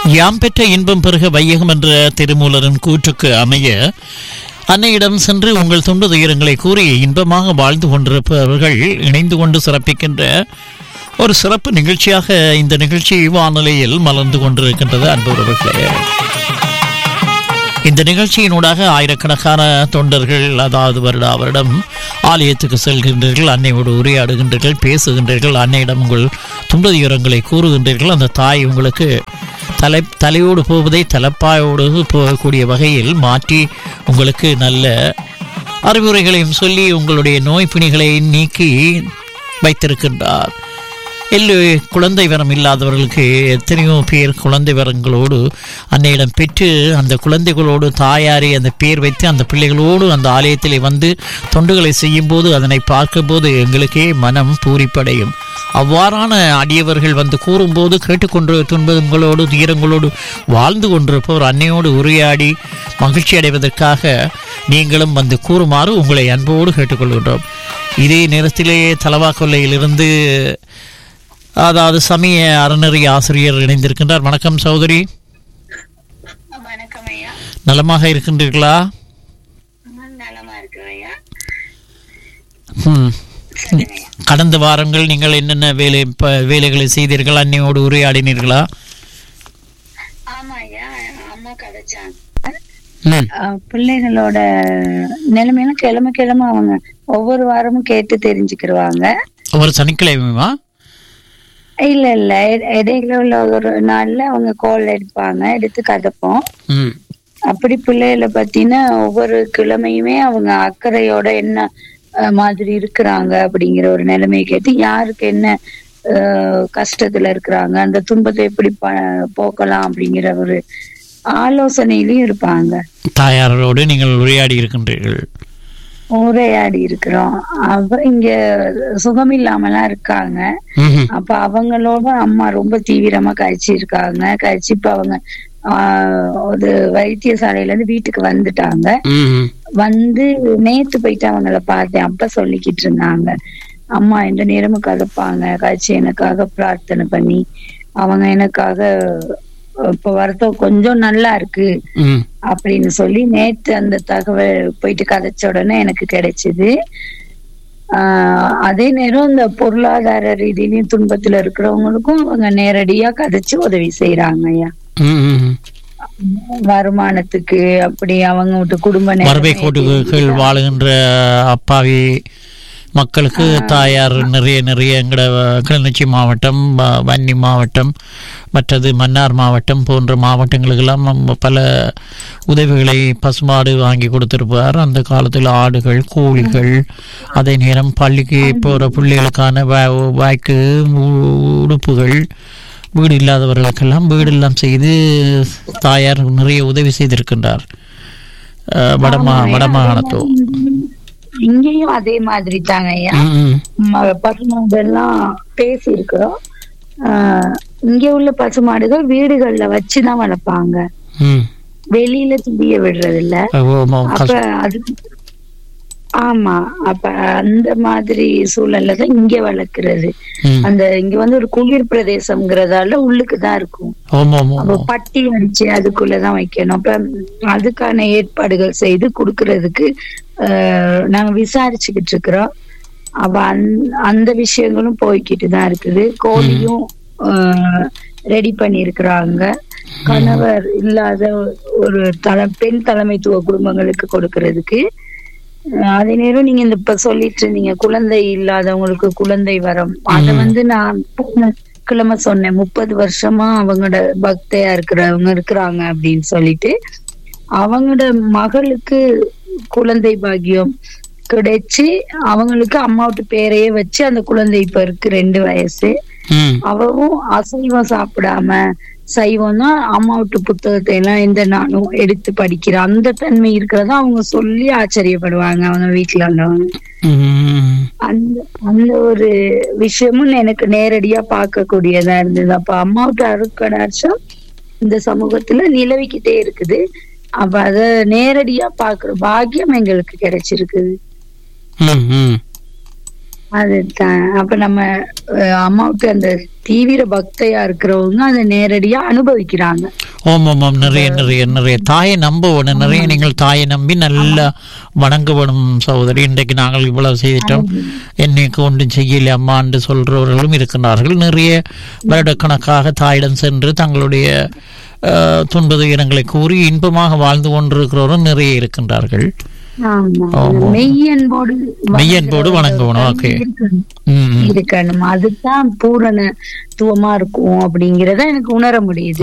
யாம் பெற்ற இன்பம் பெருக வையகம் என்ற திருமூலரின் கூற்றுக்கு அமைய அன்னையிடம் சென்று உங்கள் துண்டு துயரங்களை கூறி இன்பமாக வாழ்ந்து கொண்டிருப்பவர்கள் இணைந்து கொண்டு சிறப்பிக்கின்ற ஒரு சிறப்பு நிகழ்ச்சியாக இந்த நிகழ்ச்சி வானொலியில் மலர்ந்து கொண்டிருக்கின்றது அன்புறவர்களே இந்த நிகழ்ச்சியினூடாக ஆயிரக்கணக்கான தொண்டர்கள் அதாவது வருடா வருடம் ஆலயத்துக்கு செல்கின்றீர்கள் அன்னையோடு உரையாடுகின்றீர்கள் பேசுகின்றீர்கள் அன்னையிடம் உங்கள் துன்பதுயரங்களை கூறுகின்றீர்கள் அந்த தாய் உங்களுக்கு தலை தலையோடு போவதை தலைப்பாயோடு போகக்கூடிய வகையில் மாற்றி உங்களுக்கு நல்ல அறிவுரைகளையும் சொல்லி உங்களுடைய நோய் பிணிகளை நீக்கி வைத்திருக்கின்றார் இல்லை குழந்தை வரம் இல்லாதவர்களுக்கு எத்தனையோ பேர் குழந்தை வரங்களோடு அன்னையிடம் பெற்று அந்த குழந்தைகளோடு தாயாரை அந்த பேர் வைத்து அந்த பிள்ளைகளோடு அந்த ஆலயத்திலே வந்து தொண்டுகளை செய்யும்போது அதனை பார்க்கும்போது எங்களுக்கே மனம் பூரிப்படையும் அவ்வாறான அடியவர்கள் வந்து கூறும்போது கேட்டுக்கொண்டு துன்பங்களோடு துயரங்களோடு வாழ்ந்து கொண்டிருப்பவர் அன்னையோடு உரையாடி மகிழ்ச்சி அடைவதற்காக நீங்களும் வந்து கூறுமாறு உங்களை அன்போடு கேட்டுக்கொள்கின்றோம் இதே நேரத்திலேயே தலவா கொல்லையிலிருந்து அதாவது சமய அறநெறி ஆசிரியர் இணைந்திருக்கின்றார் வணக்கம் சகோதரி வணக்கம் ஐயா நலமாக இருக்கின்றீர்களா நான் நலமா இருக்கிறேன் ஐயா ம். சொல்லுங்க ஐயா கடந்த வாரங்கள் நீங்கள் என்னென்ன வேலை ப- வேலைகளை செய்தீர்கள் அன்னையோடு உரையாடினீர்களா ஆமா ஐயா அம்மா கதைச்சாங்க ம் அஹ், பிள்ளைகளோட நிலைமையெல்லாம் கிழமை கிழமை அவங்க ஒவ்வொரு வாரமும் கேட்டு தெரிஞ்சுக்கிடுவாங்க ஒரு சனிக்கிழமையுமா இல்ல இல்ல இட- இடையில உள்ள ஒரு நாள்ல அவங்க கோல் எடுப்பாங்க எடுத்து கதைப்போம் ம் அப்படி பிள்ளைகளை பத்தின ஒவ்வொரு கிழமையுமே அவங்க அக்கறையோட என்ன அஹ், மாதிரி இருக்கிறாங்க அப்படிங்கிற ஒரு நிலைமையை கேட்டு யாருக்கு என்ன அஹ், கஷ்டத்துல இருக்கிறாங்க அந்த துன்பத்தை எப்படி ப- போக்கலாம் அப்படிங்கிற ஒரு ஆலோசனையிலயும் இருப்பாங்க தாயாரோடு நீங்கள் உரையாடி இருக்கின்றீர்கள் உரையாடி இருக்கிறோம் அவ இங்க சுகம் இல்லாமலாம் இருக்காங்க ம்ஹும். அப்ப அவங்களோட அம்மா ரொம்ப தீவிரமா கழிச்சு இருக்காங்க கழிச்சு இப்ப அவங்க ஆஹ் ஒரு வைத்தியசாலையில இருந்து வீட்டுக்கு வந்துட்டாங்க ம்ஹும். வந்து நேத்து போயிட்டு அவங்கள பார்த்தேன் அப்ப சொல்லிக்கிட்டு இருந்தாங்க அம்மா எந்த நேரமும் கலப்பாங்க கழிச்சு எனக்காக பிரார்த்தனை பண்ணி அவங்க எனக்காக இப்ப வருத்தம் கொஞ்சம் நல்லா இருக்கு ம். அப்படின்னு சொல்லி நேத்து அந்த தகவல் போயிட்டு கதைச்ச உடனே எனக்கு கிடைச்சது ஆஹ் அதே நேரம் இந்த பொருளாதார ரீதியிலையும் துன்பத்துல இருக்கிறவங்களுக்கும் அவங்க நேரடியா கதைச்சு உதவி செய்யறாங்க ஐயா ம்ஹும். வருமானத்துக்கு அப்படி அவங்க விட்டு குடும்ப வறுமை நிலைமை கோட்டுகள் வாழுகின்ற அப்பாவி மக்களுக்கு தாயார் நிறைய நிறைய எங்கட கிளிநொச்சி மாவட்டம் வ- வன்னி மாவட்டம் மற்றது மன்னார் மாவட்டம் போன்ற மாவட்டங்களுக்கெல்லாம் நம்ம பல உதவிகளை பசுமாடு வாங்கி கொடுத்திருப்பார் அந்த காலத்தில் ஆடுகள் கோழிகள் அதே நேரம் பள்ளிக்கு போகிற பிள்ளைகளுக்கான வா- வாய்க்கு உ- உடுப்புகள் வீடு இல்லாதவர்களுக்கெல்லாம் வீடு எல்லாம் செய்து தாயார் நிறைய உதவி செய்திருக்கின்றார் அஹ், வடமா வடமாகாணத்தோ இங்கேயும் அதே மாதிரி தாங்க ஐயா ம், ம். பசுமாடெல்லாம் பேசி இருக்கிறோம் ஆஹ் இங்க உள்ள பசுமாடுகள் வீடுகள்ல வச்சுதான் வளர்ப்பாங்க ம். வெளியில தும்பிய விடுறது இல்ல ஓ, மோ, அப்ப கஷ்ட- அது ஆமா அப்ப அந்த மாதிரி சூழல்ல தான் இங்க வளர்க்கறது ம். அந்த இங்க வந்து ஒரு குளிர் பிரதேசம்ங்கிறதால உள்ளுக்கு தான் இருக்கும் ஓம், ஓம், ஓம், அப்ப ஓம். பட்டி அடிச்சு அதுக்குள்ளதான் வைக்கணும் அப்ப அதுக்கான ஏற்பாடுகள் செய்து கொடுக்கறதுக்கு ஆஹ், நாங்க விசாரிச்சுக்கிட்டு இருக்கிறோம் அப்ப அந்த- அந்த விஷயங்களும் போய்கிட்டு தான் இருக்குது கோழியும் ரெடி பண்ணியிருக்கிறாங்க கணவர் இல்லாத ஒரு தல பெண் தலைமைத்துவ குடும்பங்களுக்கு கொடுக்கறதுக்கு அஹ் அதே நேரம் நீங்க இந்த இப்ப சொல்லிட்டு இருந்தீங்க குழந்தை இல்லாதவங்களுக்கு குழந்தை வரம் அத வந்து நான் போன கிழமை சொன்னேன் முப்பது வருஷமா அவங்களோட பக்தையா இருக்கிறவங்க இருக்கிறாங்க அப்படின்னு சொல்லிட்டு அவங்களோட மகளுக்கு குழந்தை பாக்கியம் கிடைச்சு அவங்களுக்கு அம்மாவுட்டு பேரையே வச்சு அந்த குழந்தை இப்ப இருக்கு ரெண்டு வயசு ம். அவவும் அசைவம் சாப்பிடாம சைவம் தான் அம்மா விட்டு புத்தகத்தை எல்லாம் எந்த நானும் எடுத்து படிக்கிற அந்த தன்மை இருக்கிறதா அவங்க சொல்லி ஆச்சரியப்படுவாங்க அவங்க வீட்டுல உள்ளவங்க ம். அந்த அந்த ஒரு விஷயமும் எனக்கு நேரடியா பார்க்கக்கூடியதா இருந்தது அப்ப அம்மா விட்டு அருக்கடாட்சம் இந்த சமூகத்துல நிலவிக்கிட்டே இருக்குது அப்ப அத நேரடியா பாக்குற பாக்கியம் எங்களுக்கு கிடைச்சிருக்குது ம், ம். அதுதான் அப்ப நம்ம அஹ், அம்மாவுக்கு அந்த தீவிர பக்தையா இருக்கிறவங்க அதை நேரடியா அனுபவிக்கிறாங்க ஓம் ஓம் ஓம் நிறைய நிறைய நிறைய தாயை நம்பணும் நிறைய நீங்கள் தாயை நம்பி நல்லா வணங்க வேணும் சகோதரி இன்றைக்கு நாங்கள் இவ்வளவு செய்துட்டோம் என்னைக்கு ஒன்றும் செய்யல அம்மான்னு சொல்றவர்களும் இருக்கிறார்கள் நிறைய வருடக்கணக்காக தாயிடம் சென்று தங்களுடைய அஹ், துன்ப துயரங்களை கூறி இன்பமாக வாழ்ந்து கொண்டிருக்கிறவரும் நிறைய இருக்கின்றார்கள் ஆமா ஆமா. மெய்யன்போடு மெய்யன்போடு வணங்கணும் ஓகே இருக்கணும். ம் இருக்கணும் அதுதான் பூரணத்துவமா இருக்கும் அப்படிங்கறத எனக்கு உணர முடியுது